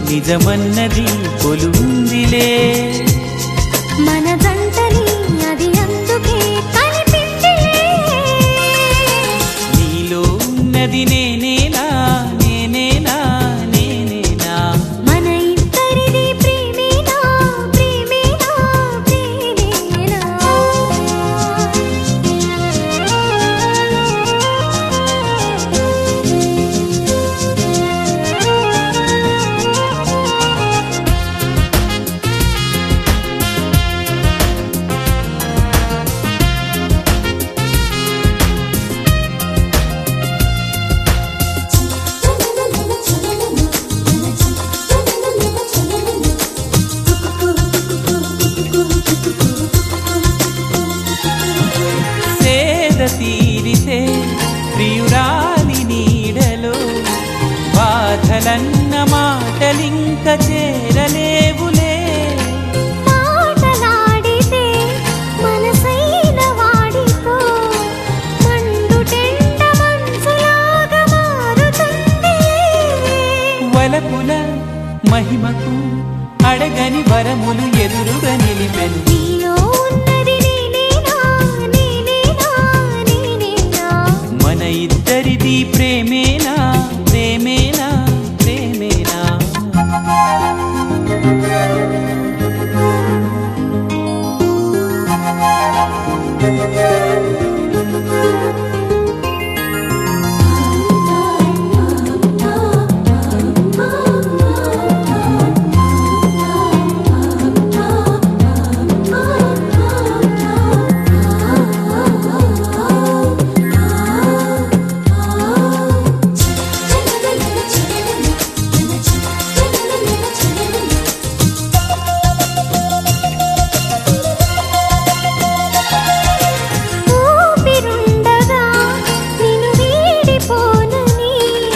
నిజమన్నది కొలుందిలే మన జంటని అది అందుకే కనిపించిలే నీలో ఉన్నది నేనేనా నేనేనా నేనేనా మన ఇద్దరిది ప్రేమేనా ప్రేమేనా ప్రేమేనా సేద తీరితే ప్రియురాలి నీడలో బాధలన్న మాటలింక చేరలేవులే మాటలాడితే మనసైన వాడితో మండుటెండ మనసులాగా మారుతుంది వలపుల మహిమకు అడగని వరములు ఎదురుగా నిలిపెను నీలో ఉన్నది నేనేనా నేనేనా నేనేనా మన ఇద్దరిది ప్రేమేనా ప్రేమేనా ప్రేమేనా ఊపిరుండగా నిన్ను వీడిపోనని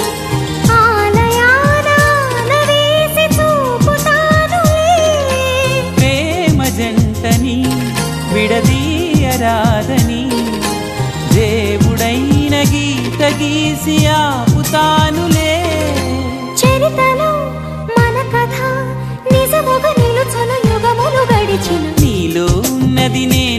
ఆలయాన వేసి చూపుతానులే ప్రేమ జంటని విడదీయరాదని దేవుడైన గీత గీసి ఆపుతానులే చరితలో మన కథ నిజముగా నిలుచును యుగములు గడిచిన నీలో ఉన్నది నే